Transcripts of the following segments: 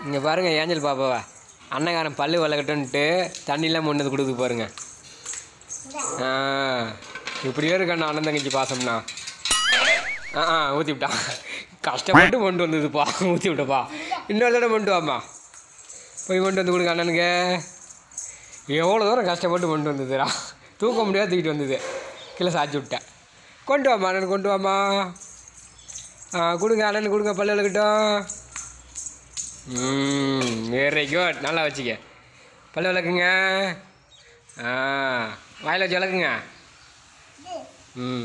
இங்கே பாருங்கள் ஏஞ்சல் பாப்பாவா அன்னகாரன் பல்லு விளக்கட்டுன்ட்டு தண்ணிலாம் கொண்டு வந்து கொடுத்து பாருங்க ஆ இப்படியே இருக்கண்ணா அண்ணன் தங்கச்சி பாசம்னா ஆ ஆ ஊற்றி விட்டான் கஷ்டப்பட்டு கொண்டு வந்ததுப்பா ஊற்றி விட்டப்பா இன்னொரு தடவை கொண்டு வாம்மா போய் கொண்டு வந்து கொடுங்க அண்ணனுக்கு எவ்வளோ தூரம் கஷ்டப்பட்டு கொண்டு வந்ததுடா தூக்க முடியாது தூக்கிட்டு வந்தது கீழே சாய்ச்சி விட்டேன் கொண்டு வாம்மா அண்ணன் கொண்டு வாம்மா ஆ கொடுங்க அண்ணனுக்கு கொடுங்க பல்லு விளக்கட்டும் ம் வெரி குட் நல்லா வச்சுக்க பல்லு விளக்குங்க ஆ வாயில் வச்சு விளக்குங்க ம்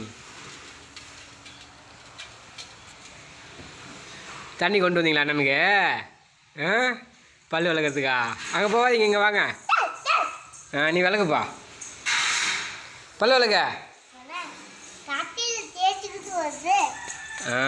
தண்ணி கொண்டு வந்தீங்களா அண்ணனுக்கு ஆ பல்லு விளக்குறதுக்கா அங்கே போகாதீங்க இங்கே வாங்க ஆ நீ விளக்குப்பா பல்லு விளக்க கட்டில தேய்ச்சிக்கிட்டு வருது ஆ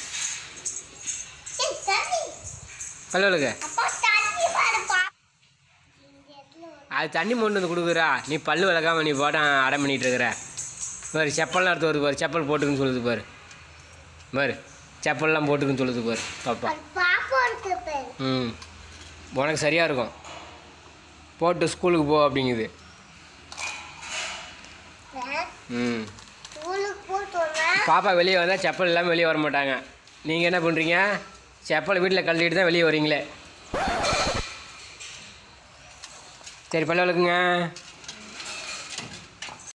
ஏய், தண்ணி பல்லு விளக்கு அப்பா தண்ணி பாருப்பா இந்த இடத்துல ஒரு அது தண்ணி மொண்டு வந்து கொடுக்குறா நீ பல்லு விளக்காம நீ போட்ட அடம் பண்ணிட்டு இருக்கிற பாரு செப்பல்லாம் எடுத்து வருது பாரு செப்பல் போட்டுக்குன்னு சொல்லுது பாரு பாரு செப்பல்லாம் போட்டுக்குன்னு சொல்லுது பாரு பாப்பா அது பாப்பா இருக்கு பேர் ம் உனக்கு சரியாக இருக்கும் போட்டு ஸ்கூலுக்கு போ அப்படிங்குது ம் ஸ்கூலுக்கு போட்டு வரேன் பாப்பா வெளியே வந்தால் செப்பல் இல்லாமல் வெளியே வர மாட்டாங்க நீங்கள் என்ன பண்ணுறீங்க செப்பல் வீட்டில் கழட்டிட்டு தான் வெளியே வரீங்களே சரி பல்லு விளக்குங்க